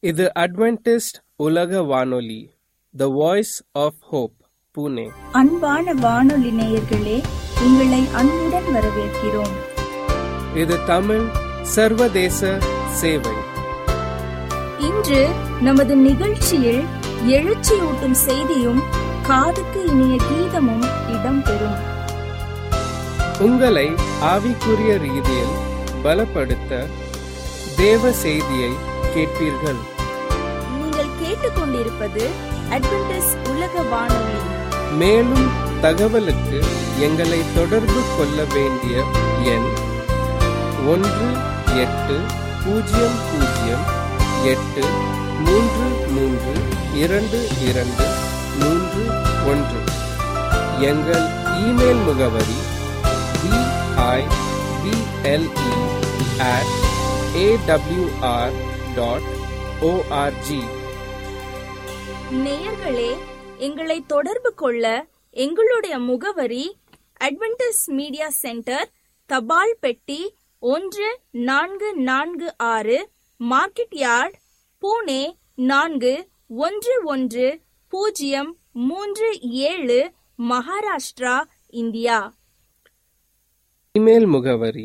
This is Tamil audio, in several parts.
இது அட்வென்டிஸ்ட் உலக வானொலி the voice of hope Pune அன்பான வானொலி நேயர்களே உங்களை அன்புடன் வரவேற்கிறோம் இது தமிழ் சர்வதேச சேவை இன்று நமது நிகழ்ச்சியில் எழுச்சியூட்டும் செய்தியும் காதுக்கு இனிய கீதமும் இடம்பெறும் உங்களை ஆவிக்குரிய ரீதியில் பலப்படுத்த தேவ செய்தியை கேட்பீர்கள் நீங்கள் கேட்டுக்கொண்டிருப்பது அட்வென்டிஸ் உலக வானொலி மேலும் தகவலுக்கு எங்களை தொடர்பு கொள்ள வேண்டிய எண் ஒன்று எட்டு பூஜ்ஜியம் பூஜ்ஜியம் எட்டு மூன்று மூன்று இரண்டு இரண்டு மூன்று ஒன்று எங்கள் இமெயில் முகவரி B I B L E at A W R dot O R G நேயர்களே எங்களை தொடர்பு கொள்ள எங்களுடைய முகவரி அட்வென்டிஸ் மீடியா சென்டர் தபால் பெட்டி ஒன்று நான்கு நான்கு ஆறு மார்க்கெட் யார்ட் பூனே நான்கு ஒன்று ஒன்று பூஜ்ஜியம் மூன்று ஏழு மகாராஷ்டிரா இந்தியா இமெயில் முகவரி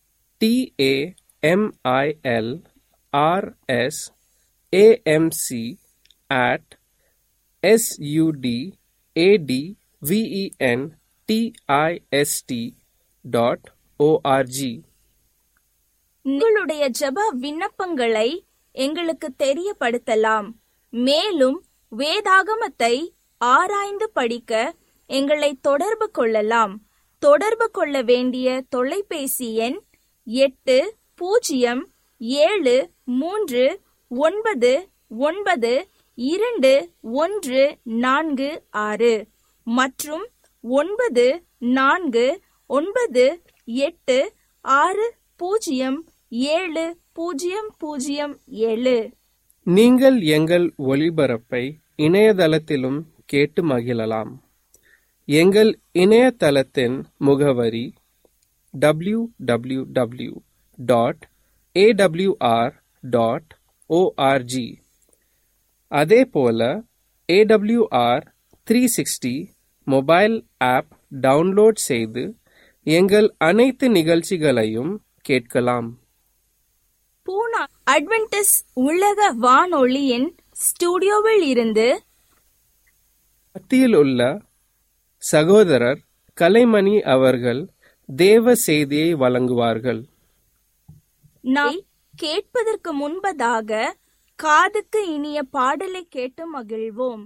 T A M I L R S A M C at S U D A D V E N T I S T dot O R G உங்களுடைய ஜெப விண்ணப்பங்களை எங்களுக்கு தெரியப்படுத்தலாம் மேலும் வேதாகமத்தை ஆராய்ந்து படிக்க எங்களை தொடர்பு கொள்ளலாம் தொடர்பு கொள்ள வேண்டிய தொலைபேசி எண் எட்டு பூஜ்ஜியம் ஏழு மூன்று ஒன்பது ஒன்பது இரண்டு ஒன்று நான்கு ஆறு மற்றும் ஒன்பது நான்கு ஒன்பது எட்டு ஆறு பூஜ்ஜியம் ஏழு பூஜ்ஜியம் பூஜ்ஜியம் ஏழு நீங்கள் எங்கள் ஒளிபரப்பை இணையதளத்திலும் கேட்டு மகிழலாம் எங்கள் இணையதளத்தின் முகவரி W W W dot A W R dot O R G அதே போல A W R three sixty mobile app download செய்து எங்கள் அனைத்து நிகழ்ச்சிகளையும் கேட்கலாம் பூனா அட்வென்டிஸ் உலக வானொலியின் ஸ்டுடியோவில் இருந்து மத்தியில் உள்ள சகோதரர் கலைமணி அவர்கள் தேவ செய்தியை வழங்குவார்கள் நாம் கேட்பதற்கு முன்பதாக காதுக்கு இனிய பாடலை கேட்டு மகிழ்வோம்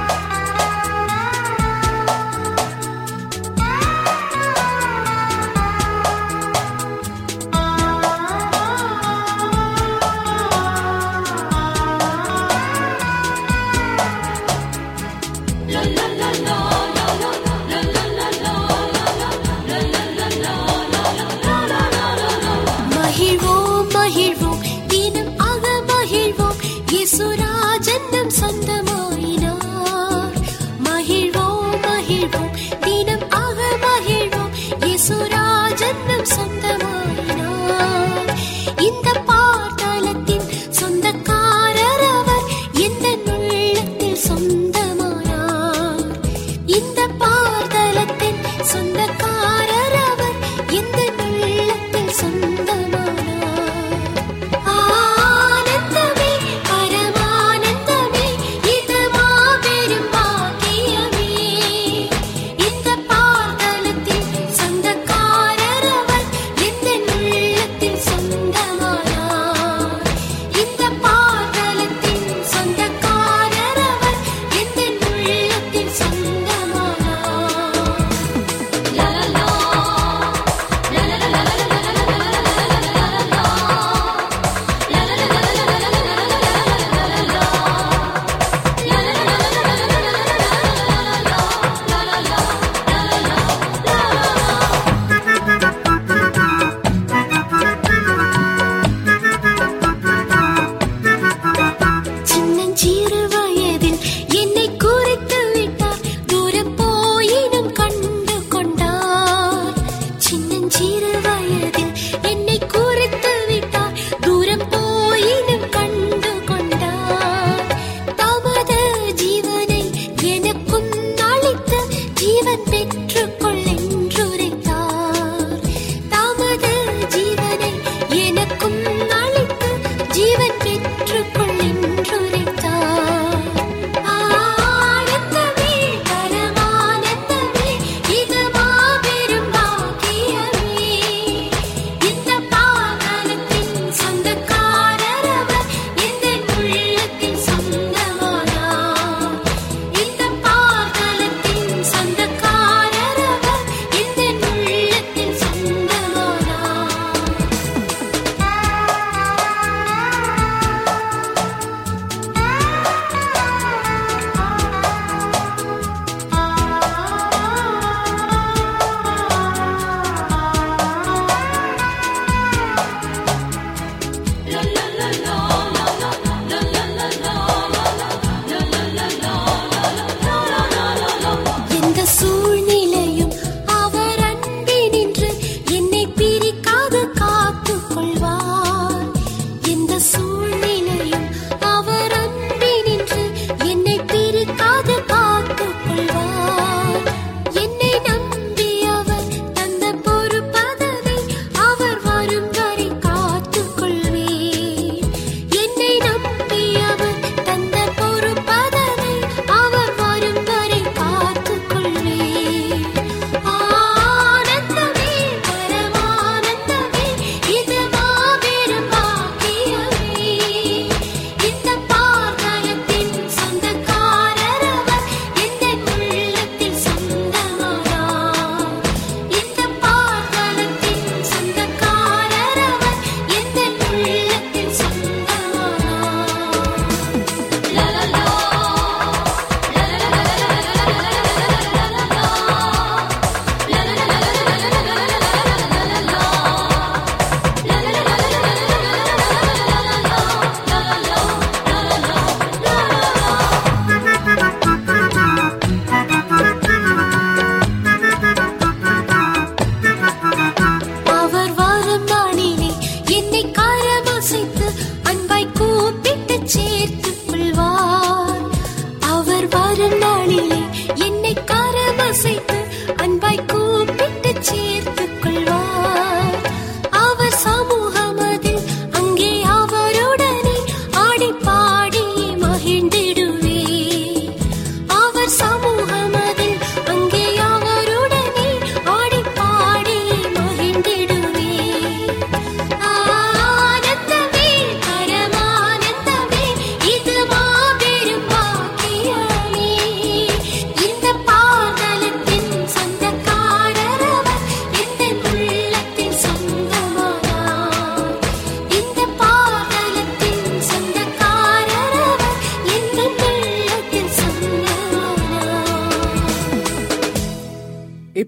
மகிழ்வோம் மகிழ்வோம் தினம் ஆக மகிழ்வோம் இயேசுராஜன் நம் சொந்தமாயினார் மகிழ்வோம் மகிழ்வோம் தினம் ஆக மகிழ்வோம் இயேசுராஜன் நம் சொந்தமாயினார் இந்த பாட்டாளத்தின் சொந்தக்காரர் அவர் எந்த உள்ளத்தில் சொந்தமானார் இந்த பாதலத்தின் சொந்தக்காரர் அவர் எந்த உள்ளத்தில் சொந்தமானார் ஆனந்தமே பரமானந்தமே இது மா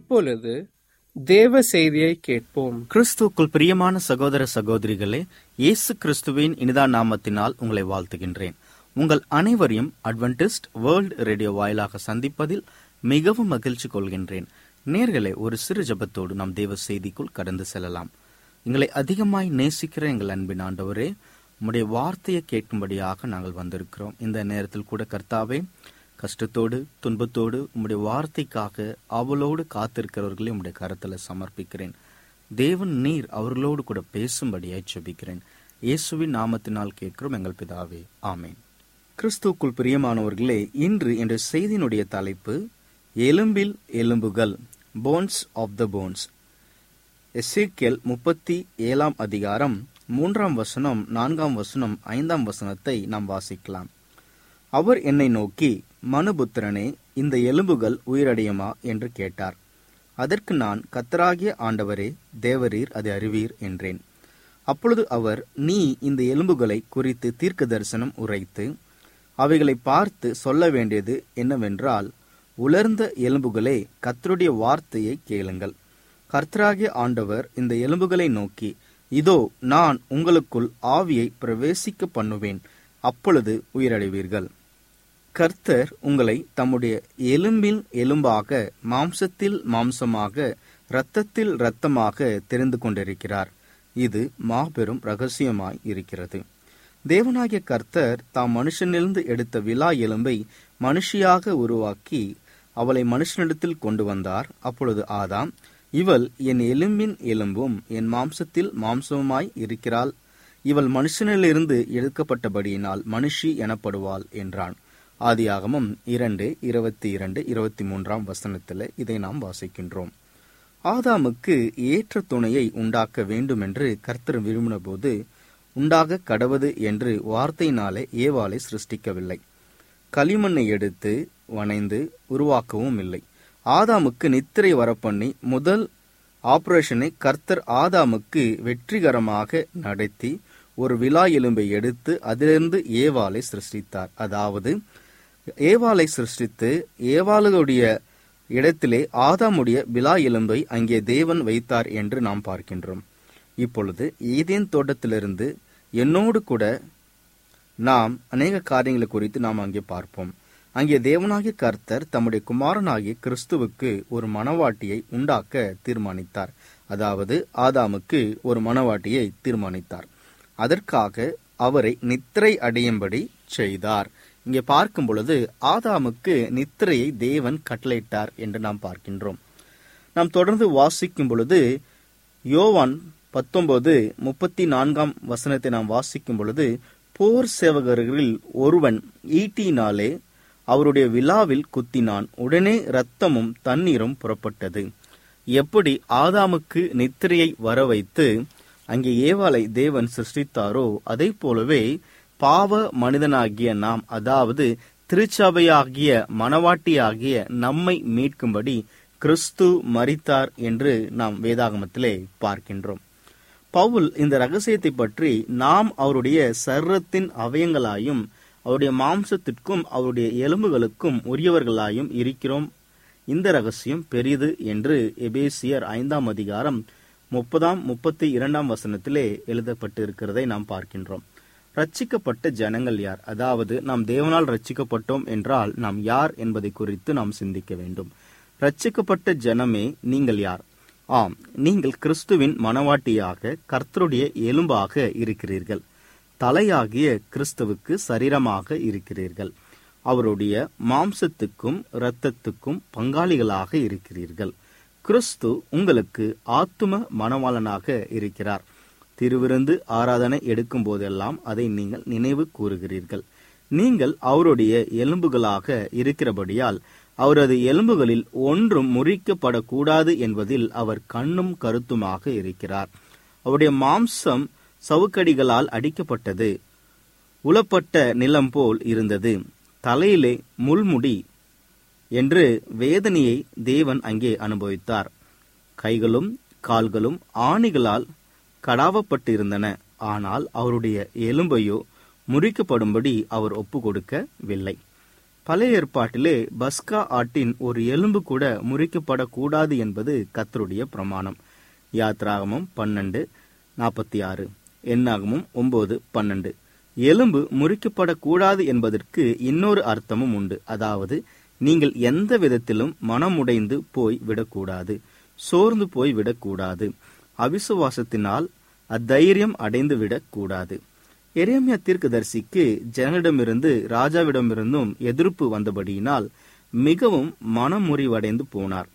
இப்பொழுது தேவ செய்தியை கேட்போம் கிறிஸ்துவுக்குள் பிரியமான சகோதர சகோதரிகளே இயேசு கிறிஸ்துவின் இனிதா நாமத்தினால் உங்களை வாழ்த்துகின்றேன் உங்கள் அனைவரையும் அட்வென்டிஸ்ட் வேர்ல்ட் ரேடியோ வாயிலாக சந்திப்பதில் மிகவும் மகிழ்ச்சி கொள்கின்றேன் நேர்களே ஒரு சிறு ஜெபத்தோடு நாம் தேவ செய்திக்குள் கடந்து செல்லலாம் எங்களை அதிகமாய் நேசிக்கிற எங்கள் அன்பின் ஆண்டவரே உம்முடைய வார்த்தையை கேட்கும்படியாக நாங்கள் வந்திருக்கிறோம் இந்த நேரத்தில் கூட கர்த்தாவே கஷ்டத்தோடு துன்பத்தோடு உம்முடைய வார்த்தைக்காக அவளோடு காத்திருக்கிறவர்களை உம்முடைய கரத்துல சமர்ப்பிக்கிறேன் தேவன் நீர் அவர்களோடு கூட பேசும்படியாய் செபிக்கிறேன் இயேசுவின் நாமத்தினால் கேட்கிறோம் எங்கள் பிதாவே ஆமேன் கிறிஸ்துவுக்குள் பிரியமானவர்களே இன்று என்ற செய்தியினுடைய தலைப்பு எலும்பில் எலும்புகள் போன்ஸ் ஆஃப் த போன்ஸ் எசேக்கியல் முப்பத்தி ஏழாம் அதிகாரம் மூன்றாம் வசனம் நான்காம் வசனம் ஐந்தாம் வசனத்தை நாம் வாசிக்கலாம் அவர் என்னை நோக்கி மனுபுத்திரனே இந்த எலும்புகள் உயிரடையுமா என்று கேட்டார் அதற்கு நான் கத்தராகிய ஆண்டவரே தேவரீர் அதை அறிவீர் என்றேன் அப்பொழுது அவர் நீ இந்த எலும்புகளை குறித்து தீர்க்க தரிசனம் உரைத்து அவைகளை பார்த்து சொல்ல வேண்டியது என்னவென்றால் உலர்ந்த எலும்புகளே கத்தருடைய வார்த்தையை கேளுங்கள் கர்த்தராகிய ஆண்டவர் இந்த எலும்புகளை நோக்கி இதோ நான் உங்களுக்குள் ஆவியை பிரவேசிக்க பண்ணுவேன் அப்பொழுது உயிரடைவீர்கள் கர்த்தர் உங்களை தம்முடைய எலும்பில் எலும்பாக மாம்சத்தில் மாம்சமாக இரத்தத்தில் இரத்தமாக தெரிந்து கொண்டிருக்கிறார் இது மாபெரும் ரகசியமாய் இருக்கிறது தேவனாகிய கர்த்தர் தாம் மனுஷனிலிருந்து எடுத்த விலா எலும்பை மனுஷியாக உருவாக்கி அவளை மனுஷனிடத்தில் கொண்டு வந்தார் அப்பொழுது ஆதாம் இவள் என் எலும்பின் எலும்பும் என் மாம்சத்தில் மாம்சமாய் இருக்கிறாள் இவள் மனுஷனிலிருந்து எடுக்கப்பட்டபடியினால் மனுஷி எனப்படுவாள் என்றான் ஆதியாகமம் இரண்டு இருபத்தி இரண்டு இருபத்தி மூன்றாம் வசனத்தில் இதை நாம் வாசிக்கின்றோம் ஆதாமுக்கு ஏற்ற துணையை உண்டாக்க வேண்டும் என்று கர்த்தர் விரும்பினபோது உண்டாக கடவது என்று வார்த்தையினாலே ஏவாளை சிருஷ்டிக்கவில்லை களிமண்ணை எடுத்து வனைந்து உருவாக்கவும் இல்லை ஆதாமுக்கு நித்திரை வரப்பண்ணி முதல் ஆபரேஷனை கர்த்தர் ஆதாமுக்கு வெற்றிகரமாக நடத்தி ஒரு விழா எலும்பை எடுத்து அதிலிருந்து ஏவாளை சிருஷ்டித்தார் அதாவது ஏவாளை சிருஷ்டித்து ஏவாளுடைய இடத்திலே ஆதாமுடைய விழா எலும்பை அங்கே தேவன் வைத்தார் என்று நாம் பார்க்கின்றோம் இப்பொழுது ஏதேன் தோட்டத்திலிருந்து என்னோடு கூட நாம் அநேக காரியங்களை குறித்து நாம் அங்கே பார்ப்போம் அங்கே தேவனாகிய கர்த்தர் தம்முடைய குமாரனாகிய கிறிஸ்துவுக்கு ஒரு மணவாட்டியை உண்டாக்க தீர்மானித்தார் அதாவது ஆதாமுக்கு ஒரு மணவாட்டியை தீர்மானித்தார் அதற்காக அவரை நித்திரை அடையும்படி செய்தார் இங்கே பார்க்கும் பொழுது ஆதாமுக்கு நித்திரையை தேவன் கட்டளையிட்டார் என்று நாம் பார்க்கின்றோம் நாம் தொடர்ந்து வாசிக்கும் பொழுது யோவான் பத்தொன்பது முப்பத்தி நான்காம் வசனத்தை நாம் வாசிக்கும் பொழுது போர் சேவகர்களில் ஒருவன் ஈட்டினாலே அவருடைய விழாவில் குத்தினான் உடனே இரத்தமும் தண்ணீரும் புறப்பட்டது எப்படி ஆதாமுக்கு நித்திரையை வர வைத்து அங்கே ஏவாளை தேவன் சிருஷ்டித்தாரோ அதை போலவே பாவ மனிதனாகிய நாம் அதாவது திருச்சபையாகிய மணவாட்டியாகிய நம்மை மீட்கும்படி கிறிஸ்து மரித்தார் என்று நாம் வேதாகமத்திலே பார்க்கின்றோம் பவுல் இந்த ரகசியத்தை பற்றி நாம் அவருடைய சர்ரத்தின் அவயங்களாயும் அவருடைய மாம்சத்திற்கும் அவருடைய எலும்புகளுக்கும் உரியவர்களாயும் இருக்கிறோம் இந்த ரகசியம் பெரிது என்று எபேசியர் ஐந்தாம் அதிகாரம் முப்பதாம் முப்பத்தி இரண்டாம் வசனத்திலே எழுதப்பட்டு இருக்கிறதை நாம் பார்க்கின்றோம் ரட்சிக்கப்பட்ட ஜனங்கள் யார் அதாவது நாம் தேவனால் ரட்சிக்கப்பட்டோம் என்றால் நாம் யார் என்பதை குறித்து நாம் சிந்திக்க வேண்டும் ரட்சிக்கப்பட்ட ஜனமே நீங்கள் யார் ஆம் நீங்கள் கிறிஸ்துவின் மனவாட்டியாக கர்த்தருடைய எலும்பாக இருக்கிறீர்கள் தலையாகிய கிறிஸ்துவுக்கு சரீரமாக இருக்கிறீர்கள் அவருடைய மாம்சத்துக்கும் இரத்தத்துக்கும் பங்காளிகளாக இருக்கிறீர்கள் கிறிஸ்து உங்களுக்கு ஆத்தும மணவாளனாக இருக்கிறார் திருவிருந்து ஆராதனை எடுக்கும் போதெல்லாம் அதை நீங்கள் நினைவு கூறுகிறீர்கள் நீங்கள் அவருடைய எலும்புகளாக இருக்கிறபடியால் அவரது எலும்புகளில் ஒன்றும் முறிக்கப்படக்கூடாது என்பதில் அவர் கண்ணும் கருத்துமாக இருக்கிறார் அவருடைய மாம்சம் சவுக்கடிகளால் அடிக்கப்பட்டது உளப்பட்ட நிலம் போல் இருந்தது தலையிலே முள்முடி என்று வேதனையை தேவன் அங்கே அனுபவித்தார் கைகளும் கால்களும் ஆணிகளால் கடாவப்பட்டிருந்தன ஆனால் அவருடைய எலும்பையோ முறிக்கப்படும்படி அவர் ஒப்பு கொடுக்கவில்லை பழைய ஏற்பாட்டிலே பஸ்கா ஆட்டின் ஒரு எலும்பு கூட முறிக்கப்படக்கூடாது என்பது கத்தருடைய பிரமாணம் யாத்ராகமம் பன்னெண்டு நாற்பத்தி ஆறு எண்ணாகமும் ஒன்பது பன்னெண்டு எலும்பு முறிக்கப்படக்கூடாது என்பதற்கு இன்னொரு அர்த்தமும் உண்டு அதாவது நீங்கள் எந்த விதத்திலும் மனமுடைந்து போய் விடக்கூடாது சோர்ந்து போய் விடக்கூடாது அவிசுவாசத்தினால் அத்தைரியம் அடைந்து விடக்கூடாது எரேமியா தீர்க்கதரிசிக்கு ஜனங்களிடமிருந்து ராஜாவிடமிருந்தும் எதிர்ப்பு வந்தபடியினால் மிகவும் மனமுறிவடைந்து போனார்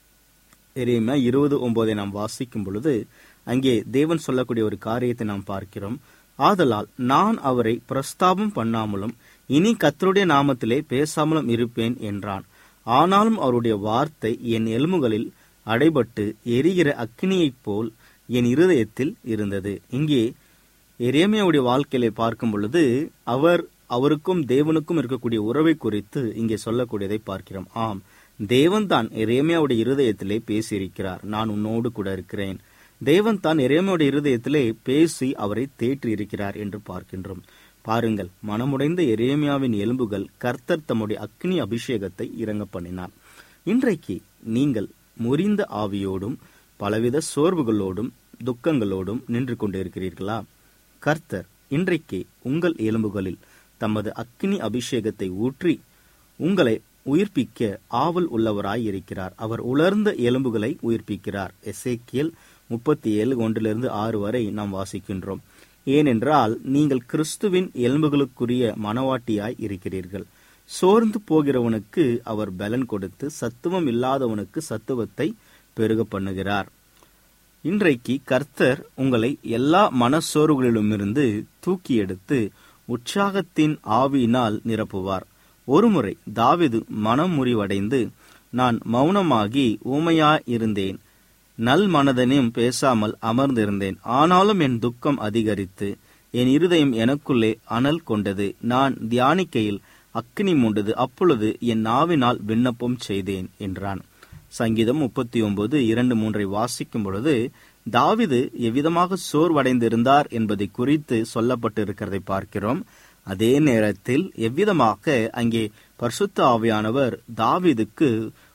எரேமியா இருபது ஒன்பதை நாம் வாசிக்கும் பொழுது அங்கே தேவன் சொல்லக்கூடிய ஒரு காரியத்தை நாம் பார்க்கிறோம் ஆதலால் நான் அவரை பிரஸ்தாபம் பண்ணாமலும் இனி கத்தருடைய நாமத்திலே பேசாமலும் இருப்பேன் என்றான் ஆனாலும் அவருடைய வார்த்தை என் எலும்புகளில் அடைபட்டு எரிகிற அக்கினியைப் போல் என் இருதயத்தில் இருந்தது இங்கே எரேமியாவுடைய வாழ்க்கையில பார்க்கும் பொழுது அவர் அவருக்கும் தேவனுக்கும் இருக்கக்கூடிய உறவை குறித்து இங்கே சொல்லக்கூடியதை பார்க்கிறோம் ஆம் தேவன் தான் எரேமியாவுடைய இருதயத்திலே பேசியிருக்கிறார் நான் உன்னோடு கூட இருக்கிறேன் தேவன் தான் எரேமியாவுடைய இருதயத்திலே பேசி அவரை தேற்றி இருக்கிறார் என்று பார்க்கின்றோம் பாருங்கள் மனமுடைந்த எரேமியாவின் எலும்புகள் கர்த்தர் தம்முடைய அக்னி அபிஷேகத்தை இறங்க பண்ணினார் இன்றைக்கு நீங்கள் முறிந்த ஆவியோடும் பலவித சோர்வுகளோடும் துக்கங்களோடும் நின்று கொண்டிருக்கிறீர்களா கர்த்தர் இன்றைக்கு உங்கள் எலும்புகளில் தமது அக்கினி அபிஷேகத்தை ஊற்றி உங்களை உயிர்ப்பிக்க ஆவல் உள்ளவராய் இருக்கிறார் அவர் உலர்ந்த எலும்புகளை உயிர்ப்பிக்கிறார் எசேக்கியல் முப்பத்தி ஏழு ஒன்றிலிருந்து ஆறு வரை நாம் வாசிக்கின்றோம் ஏனென்றால் நீங்கள் கிறிஸ்துவின் எலும்புகளுக்குரிய மனவாட்டியாய் இருக்கிறீர்கள் சோர்ந்து போகிறவனுக்கு அவர் பலன் கொடுத்து சத்துவம் இல்லாதவனுக்கு சத்துவத்தை பெருக பண்ணுகிறார் இன்றைக்கு கர்த்தர் உங்களை எல்லா மனச்சோர்வுகளிலுமிருந்து தூக்கி எடுத்து உற்சாகத்தின் ஆவியினால் நிரப்புவார் ஒருமுறை தாவிது மனம் முறிவடைந்து நான் மௌனமாகி ஊமையாயிருந்தேன் நல் மனதனையும் பேசாமல் அமர்ந்திருந்தேன் ஆனாலும் என் துக்கம் அதிகரித்து என் இருதயம் எனக்குள்ளே அனல் கொண்டது நான் தியானிக்கையில் அக்கினி மூண்டது அப்பொழுது என் நாவினால் விண்ணப்பம் செய்தேன் என்றான் சங்கீதம் முப்பத்தி ஒன்பது இரண்டு மூன்றை வாசிக்கும் பொழுது தாவிது எவ்விதமாக சோர்வடைந்திருந்தார் என்பதை குறித்து சொல்லப்பட்டிருக்கிறதை பார்க்கிறோம் அதே நேரத்தில் எவ்விதமாக அங்கே பரிசுத்த ஆவியானவர் தாவிதுக்கு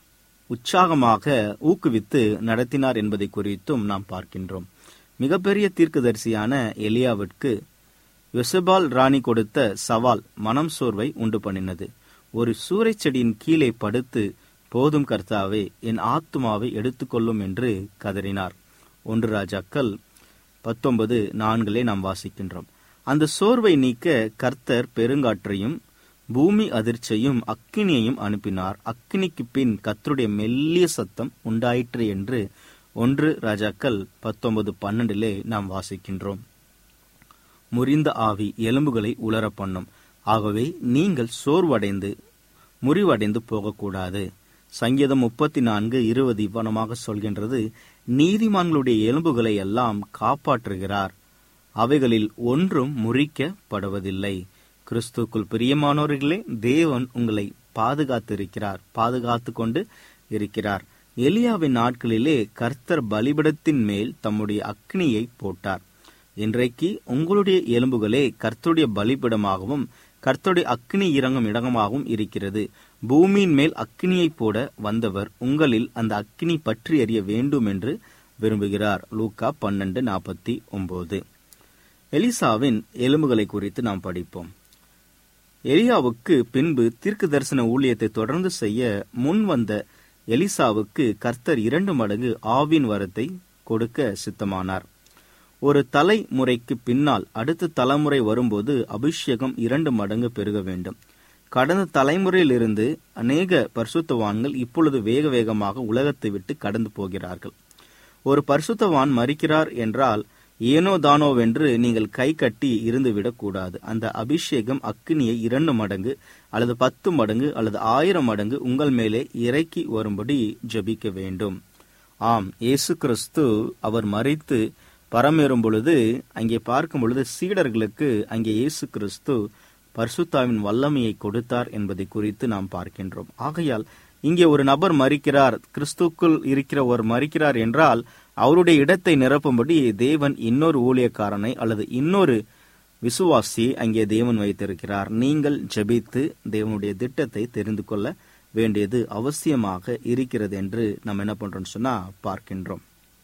உற்சாகமாக ஊக்குவித்து நடத்தினார் என்பதை குறித்தும் நாம் பார்க்கின்றோம் மிகப்பெரிய தீர்க்கதரிசியான எலியாவிற்கு யொசபால் ராணி கொடுத்த சவால் மனம் சோர்வை உண்டு பண்ணினது ஒரு சூறைச் செடியின் கீழே படுத்து போதும் கர்த்தாவே என் ஆத்துமாவை எடுத்துக்கொள்ளும் என்று கதறினார் ஒன்று ராஜாக்கள் பத்தொன்பது நான்கிலே நாம் வாசிக்கின்றோம் அந்த சோர்வை நீக்க கர்த்தர் பெருங்காற்றையும் பூமி அதிர்ச்சியையும் அக்கினியையும் அனுப்பினார் அக்கினிக்கு பின் கர்த்தருடைய மெல்லிய சத்தம் உண்டாயிற்று என்று ஒன்று ராஜாக்கள் பத்தொன்பது பன்னெண்டிலே நாம் வாசிக்கின்றோம் முறிந்த ஆவி எலும்புகளை உலர பண்ணும் ஆகவே நீங்கள் சோர்வடைந்து முறிவடைந்து போகக்கூடாது சங்கீதம் முப்பத்தி நான்கு இருபது இவ்வனமாக சொல்கின்றது நீதிமான்களுடைய எலும்புகளை எல்லாம் காப்பாற்றுகிறார் அவைகளில் ஒன்றும் முறிக்கப்படுவதில்லை கிறிஸ்துக்குள் பிரியமானவர்களே தேவன் உங்களை பாதுகாத்திருக்கிறார் பாதுகாத்து கொண்டு இருக்கிறார் எலியாவின் நாட்களிலே கர்த்தர் பலிபிடத்தின் மேல் தம்முடைய அக்னியை போட்டார் இன்றைக்கு உங்களுடைய எலும்புகளே கர்த்தருடைய பலிபிடமாகவும் கர்த்தருடைய அக்னி இறங்கும் இடமாகவும் இருக்கிறது பூமியின் மேல் அக்னியை போட வந்தவர் உங்களில் அந்த அக்னி பற்றி எறிய வேண்டும் என்று விரும்புகிறார் லூக்கா பன்னெண்டு நாற்பத்தி ஒன்பது எலிசாவின் எலும்புகளை குறித்து நாம் படிப்போம் எலியாவுக்கு பின்பு தீர்க்க தரிசன ஊழியத்தை தொடர்ந்து செய்ய முன் வந்த எலிசாவுக்கு கர்த்தர் இரண்டு மடங்கு ஆவின் வரத்தை கொடுக்க சித்தமானார் ஒரு தலைமுறைக்கு பின்னால் அடுத்த தலைமுறை வரும்போது அபிஷேகம் இரண்டு மடங்கு பெருக வேண்டும் கடந்த தலைமுறையிலிருந்து அநேக பரிசுத்தவான்கள் இப்பொழுது வேக வேகமாக உலகத்தை விட்டு கடந்து போகிறார்கள் ஒரு பரிசுத்தவான் மறிக்கிறார் என்றால் ஏனோ தானோவென்று நீங்கள் கை கட்டி இருந்து விடக்கூடாது அந்த அபிஷேகம் அக்கினியை இரண்டு மடங்கு அல்லது பத்து மடங்கு அல்லது ஆயிரம் மடங்கு உங்கள் மேலே இறக்கி வரும்படி ஜபிக்க வேண்டும் ஆம் இயேசு கிறிஸ்து அவர் மறித்து பரமேறும் பொழுது அங்கே பார்க்கும் பொழுது சீடர்களுக்கு அங்கே இயேசு கிறிஸ்து பரிசுத்தாவின் வல்லமையை கொடுத்தார் என்பதை குறித்து நாம் பார்க்கின்றோம் ஆகையால் இங்கே ஒரு நபர் மறிக்கிறார் கிறிஸ்துக்குள் இருக்கிற ஒரு மறிக்கிறார் என்றால் அவருடைய இடத்தை நிரப்பும்படி தேவன் இன்னொரு ஊழியக்காரனை அல்லது இன்னொரு விசுவாசியை அங்கே தேவன் வைத்திருக்கிறார் நீங்கள் ஜெபித்து தேவனுடைய திட்டத்தை தெரிந்து கொள்ள வேண்டியது அவசியமாக இருக்கிறது என்று நம்ம என்ன பண்றோம்னு சொன்னா பார்க்கின்றோம்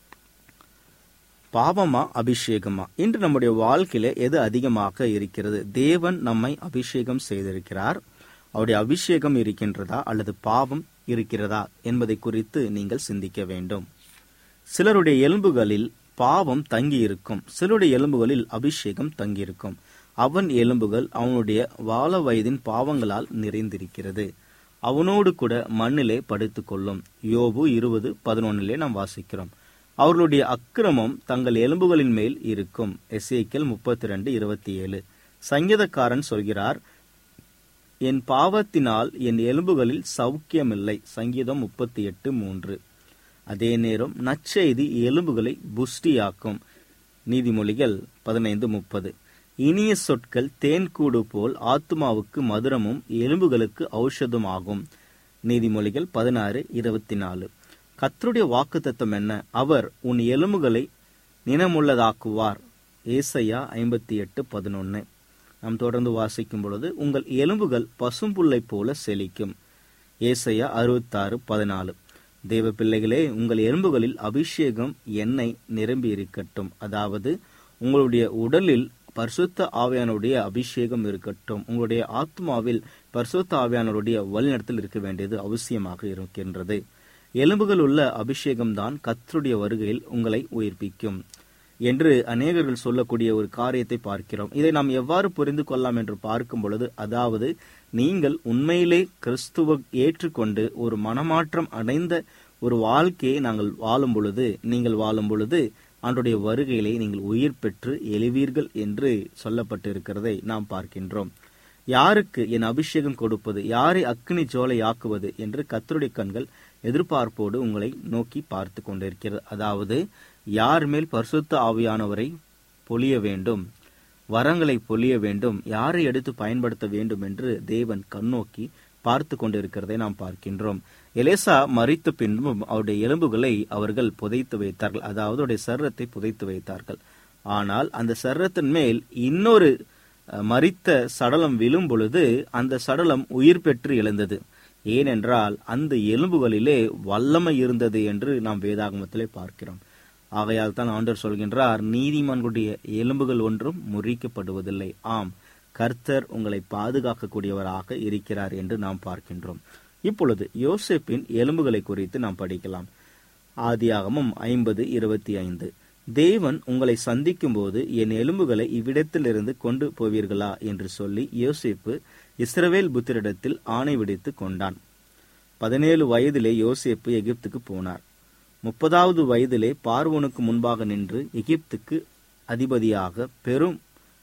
பாவமா அபிஷேகமா இன்று நம்முடைய வாழ்க்கையில எது அதிகமாக இருக்கிறது தேவன் நம்மை அபிஷேகம் செய்திருக்கிறார் அவருடைய அபிஷேகம் இருக்கின்றதா அல்லது பாவம் இருக்கிறதா என்பதை குறித்து நீங்கள் சிந்திக்க வேண்டும் சிலருடைய எலும்புகளில் பாவம் தங்கி இருக்கும் சிலருடைய எலும்புகளில் அபிஷேகம் தங்கியிருக்கும் அவன் எலும்புகள் அவனுடைய வாழ வயதின் பாவங்களால் நிறைந்திருக்கிறது அவனோடு கூட மண்ணிலே படுத்துக் கொள்ளும் யோபு இருபது பதினொன்னிலே நாம் வாசிக்கிறோம் அவர்களுடைய அக்கிரமம் தங்கள் எலும்புகளின் மேல் இருக்கும் எஸ்ஏக்கியல் முப்பத்தி ரெண்டு இருபத்தி ஏழு சங்கீதக்காரன் சொல்கிறார் என் பாவத்தினால் என் எலும்புகளில் சௌக்கியமில்லை சங்கீதம் முப்பத்தி எட்டு மூன்று அதே நேரம் நற்செய்தி எலும்புகளை புஷ்டியாக்கும் நீதிமொழிகள் பதினைந்து முப்பது இனிய சொற்கள் தேன்கூடு போல் ஆத்மாவுக்கு மதுரமும் எலும்புகளுக்கு ஔஷதமாகும் நீதிமொழிகள் பதினாறு இருபத்தி நாலு கத்தருடைய வாக்குத்தத்தம் என்ன அவர் உன் எலும்புகளை நினமுள்ளதாக்குவார் ஏசையா ஐம்பத்தி எட்டு பதினொன்னு நாம் தொடர்ந்து வாசிக்கும் பொழுது உங்கள் எலும்புகள் பசும்புல்லை போல செழிக்கும் ஏசையா அறுபத்தாறு பதினாலு தேவ பிள்ளைகளே உங்கள் எலும்புகளில் அபிஷேகம் எண்ணெய் நிரம்பி இருக்கட்டும் அதாவது உங்களுடைய உடலில் பரிசுத்த ஆவியானுடைய அபிஷேகம் இருக்கட்டும் உங்களுடைய ஆத்மாவில் பரிசுத்த ஆவியானவருடைய வழிநடத்தல் இருக்க வேண்டியது அவசியமாக இருக்கின்றது எலும்புகள் உள்ள அபிஷேகம்தான் கத்தருடைய வருகையில் உங்களை உயிர்ப்பிக்கும் என்று அநேகர்கள் சொல்லக்கூடிய ஒரு காரியத்தை பார்க்கிறோம் இதை நாம் எவ்வாறு புரிந்து கொள்ளலாம் என்று பார்க்கும் பொழுது அதாவது நீங்கள் உண்மையிலே கிறிஸ்துவ ஏற்றுக்கொண்டு ஒரு மனமாற்றம் அடைந்த ஒரு வாழ்க்கையை நாங்கள் வாழும் பொழுது நீங்கள் வாழும் பொழுது ஆண்டுடைய வருகையிலே நீங்கள் உயிர் பெற்று எழுவீர்கள் என்று சொல்லப்பட்டிருக்கிறதை நாம் பார்க்கின்றோம் யாருக்கு என் அபிஷேகம் கொடுப்பது யாரை அக்னி ஜோலை ஆக்குவது என்று கத்தருடைய கண்கள் எதிர்பார்ப்போடு உங்களை நோக்கி பார்த்து கொண்டிருக்கிறது அதாவது யார் மேல் பரிசுத்த ஆவியானவரை பொழிய வேண்டும் வரங்களை பொழிய வேண்டும் யாரை எடுத்து பயன்படுத்த வேண்டும் என்று தேவன் கண்ணோக்கி பார்த்து கொண்டிருக்கிறதை நாம் பார்க்கின்றோம் எலேசா மறித்த பின்பும் அவருடைய எலும்புகளை அவர்கள் புதைத்து வைத்தார்கள் அதாவது அவருடைய சர்ரத்தை புதைத்து வைத்தார்கள் ஆனால் அந்த சர்ரத்தின் மேல் இன்னொரு அஹ், மரித்த சடலம் விழும் பொழுது அந்த சடலம் உயிர் பெற்று எழுந்தது ஏனென்றால் அந்த எலும்புகளிலே வல்லமை இருந்தது என்று நாம் வேதாகமத்திலே பார்க்கிறோம் ஆகையால் தான் ஆண்டவர் சொல்கின்றார் நீதிமன்களுடைய எலும்புகள் ஒன்றும் முறிக்கப்படுவதில்லை ஆம் கர்த்தர் உங்களை பாதுகாக்கக்கூடியவராக இருக்கிறார் என்று நாம் பார்க்கின்றோம் இப்பொழுது யோசேப்பின் எலும்புகளை குறித்து நாம் படிக்கலாம் ஆதியாகமம் ஐம்பது இருபத்தி ஐந்து தேவன் உங்களை சந்திக்கும் போது என் எலும்புகளை இவ்விடத்திலிருந்து கொண்டு போவீர்களா என்று சொல்லி யோசேப்பு இஸ்ரவேல் புத்திரிடத்தில் ஆணை விடுத்து கொண்டான் பதினேழு வயதிலே யோசேப்பு எகிப்துக்கு போனார் முப்பதாவது வயதிலே பார்வோனுக்கு முன்பாக நின்று எகிப்துக்கு அதிபதியாக பெரும்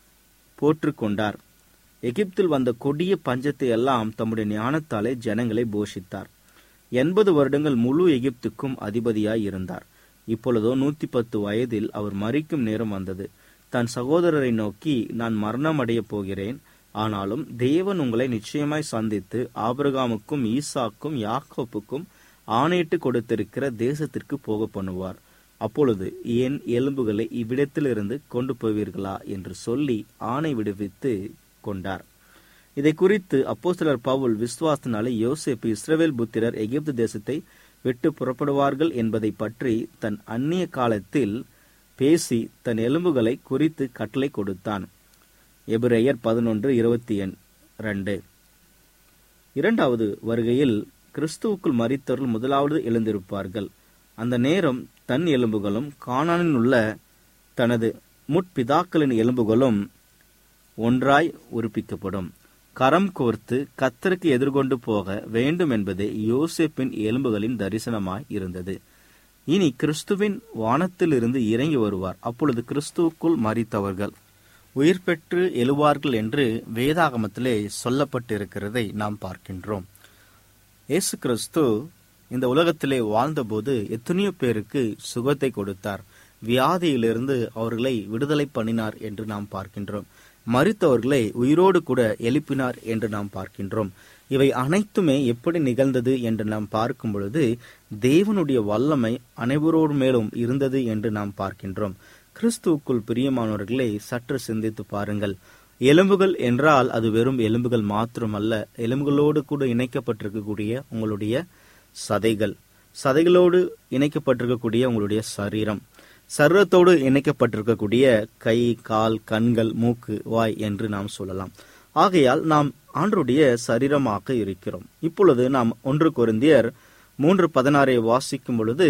போற்றுக் கொண்டார் எகிப்தில் வந்த கொடிய பஞ்சத்தை எல்லாம் தம்முடைய ஞானத்தாலே ஜனங்களை போஷித்தார் எண்பது வருடங்கள் முழு எகிப்துக்கும் அதிபதியாய் இருந்தார் இப்பொழுதோ நூத்தி பத்து வயதில் அவர் மறிக்கும் நேரம் வந்தது தன் சகோதரரை நோக்கி நான் மரணம் அடையப் போகிறேன் ஆனாலும் தேவன் உங்களை நிச்சயமாய் சந்தித்து ஆபிரகாமுக்கும் ஈசாக்கும் யாக்கோப்புக்கும் ஆணையிட்டு கொடுத்திருக்கிற தேசத்திற்கு போக பண்ணுவார் அப்பொழுது என் எலும்புகளை இவ்விடத்திலிருந்து கொண்டு போவீர்களா என்று சொல்லி ஆணை விடுவித்து கொண்டார் இதை குறித்து அப்போஸ்தலர் பவுல் விசுவாசனாலே யோசேப்பு இஸ்ரவேல் புத்திரர் எகிப்து தேசத்தை விட்டு புறப்படுவார்கள் என்பதை பற்றி தன் அந்நிய காலத்தில் பேசி தன் எலும்புகளை குறித்து கட்டளை கொடுத்தான் எபிரேயர் பதினொன்று இருபத்தி ரெண்டு இரண்டாவது வருகையில் கிறிஸ்துவுக்குள் மரித்தவர்கள் முதலாவது எழுந்திருப்பார்கள் அந்த நேரம் தன் எலும்புகளும் கானானில் உள்ள தனது முற்பிதாக்களின் எலும்புகளும் ஒன்றாய் உறுப்பிக்கப்படும் கரம் கோர்த்து கத்தருக்கு எதிர்கொண்டு போக வேண்டும் என்பதே யோசேப்பின் எலும்புகளின் தரிசனமாய் இருந்தது இனி கிறிஸ்துவின் வானத்திலிருந்து இறங்கி வருவார் அப்பொழுது கிறிஸ்துவுக்குள் மரித்தவர்கள் உயிர் பெற்று எழுவார்கள் என்று வேதாகமத்திலே சொல்லப்பட்டிருக்கிறதை நாம் பார்க்கின்றோம் இயேசு கிறிஸ்து இந்த உலகத்திலே வாழ்ந்தபோது எத்தனையோ பேருக்கு சுகத்தை கொடுத்தார் வியாதியிலிருந்து அவர்களை விடுதலை பண்ணினார் என்று நாம் பார்க்கின்றோம் மறித்தவர்களை உயிரோடு கூட எழுப்பினார் என்று நாம் பார்க்கின்றோம் இவை அனைத்துமே எப்படி நிகழ்ந்தது என்று நாம் பார்க்கும் பொழுது தேவனுடைய வல்லமை அனைவரோடு மேலும் இருந்தது என்று நாம் பார்க்கின்றோம் கிறிஸ்துவுக்குள் பிரியமானவர்களே சற்று சிந்தித்து பாருங்கள் எலும்புகள் என்றால் அது வெறும் எலும்புகள் மாத்திரமல்ல எலும்புகளோடு கூட இணைக்கப்பட்டிருக்கக்கூடிய உங்களுடைய சதைகள் சதைகளோடு இணைக்கப்பட்டிருக்கக்கூடிய உங்களுடைய சரீரம் சரீரத்தோடு இணைக்கப்பட்டிருக்கக்கூடிய கை கால் கண்கள் மூக்கு வாய் என்று நாம் சொல்லலாம் ஆகையால் நாம் ஆண்டருடைய சரீரமாக இருக்கிறோம் இப்பொழுது நாம் ஒன்று கொரிந்தியர் மூன்று பதினாறை வாசிக்கும் பொழுது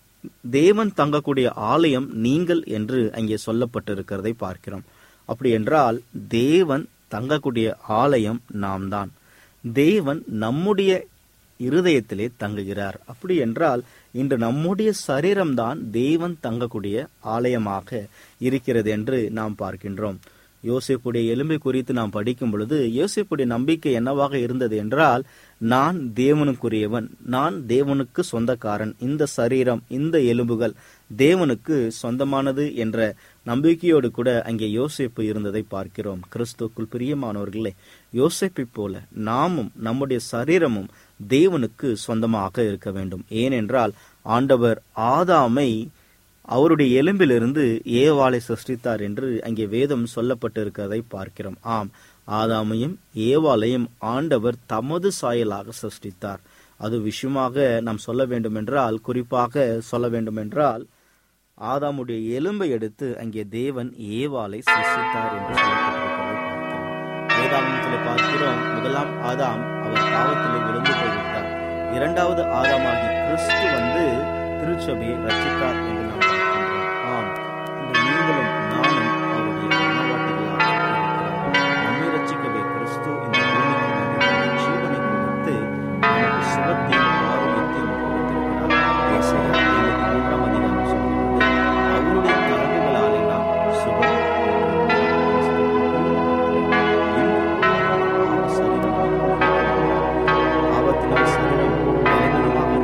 தேவன் தங்கக்கூடிய ஆலயம் நீங்கள் என்று அங்கே சொல்லப்பட்டிருக்கிறதை பார்க்கிறோம் அப்படி என்றால் தேவன் தங்கக்கூடிய ஆலயம் நாம் தான் தேவன் நம்முடைய இருதயத்திலே தங்குகிறார் அப்படி என்றால் இன்று நம்முடைய சரீரம்தான் தேவன் தங்கக்கூடிய ஆலயமாக இருக்கிறது என்று நாம் பார்க்கின்றோம் யோசிப்புடைய எலும்பை குறித்து நாம் படிக்கும் பொழுது யோசிப்புடைய நம்பிக்கை என்னவாக இருந்தது என்றால் நான் தேவனுக்குரியவன் நான் தேவனுக்கு சொந்தக்காரன் இந்த சரீரம் இந்த எலும்புகள் தேவனுக்கு சொந்தமானது என்ற நம்பிக்கையோடு கூட அங்கே யோசிப்பு இருந்ததை பார்க்கிறோம் கிறிஸ்துக்குள் பிரியமானவர்களே யோசிப்பை போல நாமும் நம்முடைய சரீரமும் தேவனுக்கு சொந்தமாக இருக்க வேண்டும் ஏனென்றால் ஆண்டவர் ஆதாமை அவருடைய எலும்பிலிருந்து ஏவாளை சிருஷ்டித்தார் என்று அங்கே வேதம் சொல்லப்பட்டிருக்கிறதை பார்க்கிறோம் ஆம் ஆதாமையும் ஏவாளையும் ஆண்டவர் தமது சாயலாக சிருஷ்டித்தார் அது விஷயமாக நாம் சொல்ல வேண்டுமென்றால் குறிப்பாக சொல்ல வேண்டுமென்றால் ஆதாமுடைய எலும்பை எடுத்து அங்கே தேவன் ஏவாளை சிருஷ்டித்தார் என்று சொல்லப்பட்டிருக்கிறதை பார்க்கிறோம் வேதாகமத்திலே பார்க்கிறோம் முதலாம் ஆதாம் அவர் பாவத்திலே விழுந்து போய்விட்டார் இரண்டாவது ஆதாமாகி கிறிஸ்து வந்து திருச்சபையை ரச்சித்தார் என்று நாம் பார்க்கின்றோம் ஆம் இன்று நீங்களும் நானும் அவருடைய மனவாட்டிகளாக இருக்கிறோம் நம்மை ரட்சிக்கவே கிறிஸ்து இந்த பூமிக்கு வந்து தனது ஜீவனை கொடுத்து நமக்கு சுகத்தையும் ஆரோக்கியத்தையும் கொடுத்திருக்கிறார் ஏசாயா ஐம்பத்தி மூன்றாம் அதிகாரம் சொல்கிறது அவருடைய தரவுகளாலே நாம் சுகம் ஆபத்தினால் சரீரம் பலவீனமாக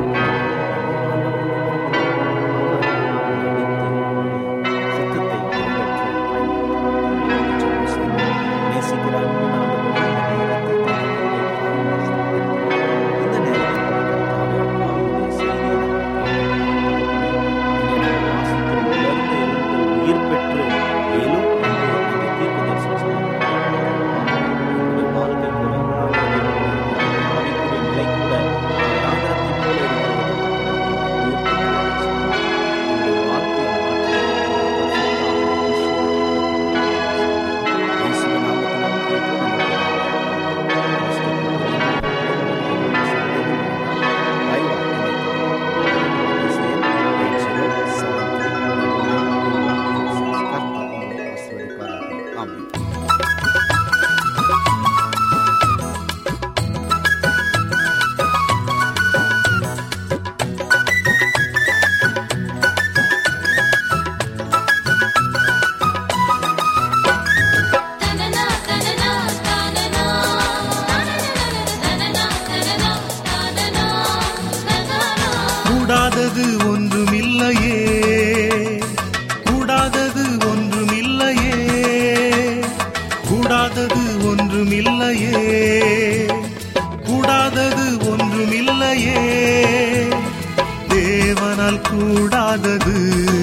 உயிர் பெற்று எழும் என்று அந்த தீர்க்கதரிசனம் சொல்லப்பட்டிருக்கிறது. வாழ்க்கை கூட ஆவிக்குரிய நிலை கூட நாகரத்தைப் போல இருக்கிறது. உயிர் பெற்று இந்த வாழ்க்கையை மாற்றி இயேசுவின் நாமத்தினால் கேட்டு ஆமென் தனனா தனனா தனனா தனனா தனனா தனனா தனனா கூடாதது ஒன்றுமில்லையே கூடாதது ஒன்றுமில்லையே கூடாதது ஒன்றுமில்லையே கூடாதது ஒன்றுமில்லையே தேவனால் கூடாதது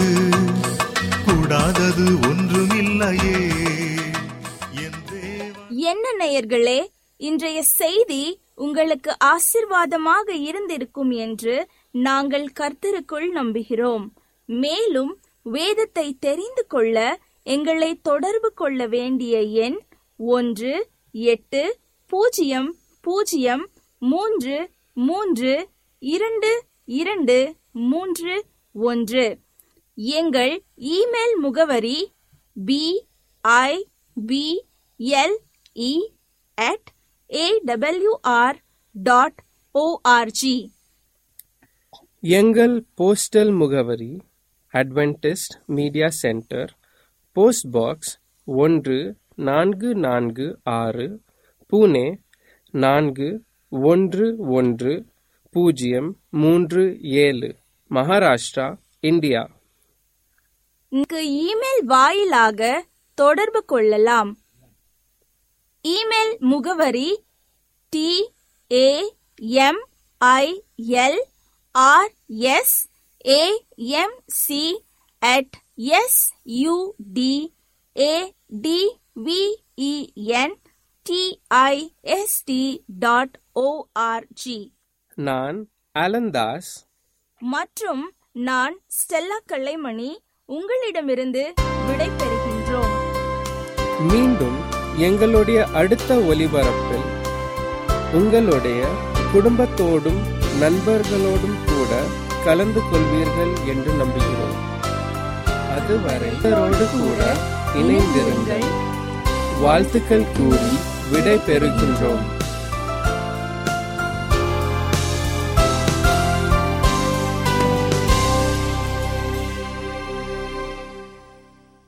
கூடாதது ஒன்றுமில்லையே என் தேவன் என்ன நேயர்களே இன்றைய செய்தி உங்களுக்கு ஆசிர்வாதமாக இருந்திருக்கும் என்று நாங்கள் கர்த்தருக்குள் நம்புகிறோம் மேலும் வேதத்தை தெரிந்து கொள்ள எங்களை தொடர்பு கொள்ள வேண்டிய எண் ஒன்று எட்டு பூஜ்ஜியம் பூஜ்ஜியம் மூன்று மூன்று இரண்டு இரண்டு மூன்று ஒன்று எங்கள் இமெயில் முகவரி B I B L E at A W R dot O R G எங்கள் போஸ்டல் முகவரி Adventist media centre post box ஒன்று நான்கு நான்கு ஆறு புனே நான்கு ஒன்று ஒன்று பூஜ்ஜியம் மூன்று ஏழு மகாராஷ்டிரா இந்தியா இங்கு இமெயில் வாயிலாக தொடர்பு கொள்ளலாம் இமெயில் முகவரி T A M I L R S A M C at S U D A D V E N T I S T dot ORG நான் அலந்தாஸ் மற்றும் நான் ஸ்டெல்லா கல்லைமணி உங்களிடமிருந்து விடை பெறுகின்றோம் மீண்டும் எங்களுடைய அடுத்த ஒலிபரப்பில் உங்களுடைய குடும்பத்தோடும் நண்பர்களோடும் கூட கலந்து கொள்வீர்கள் என்று நம்புகிறோம் அதுவரை இவரோடு கூட இணைந்திருங்கள் வாழ்த்துக்கள் கூறி விடை பெறுகின்றோம்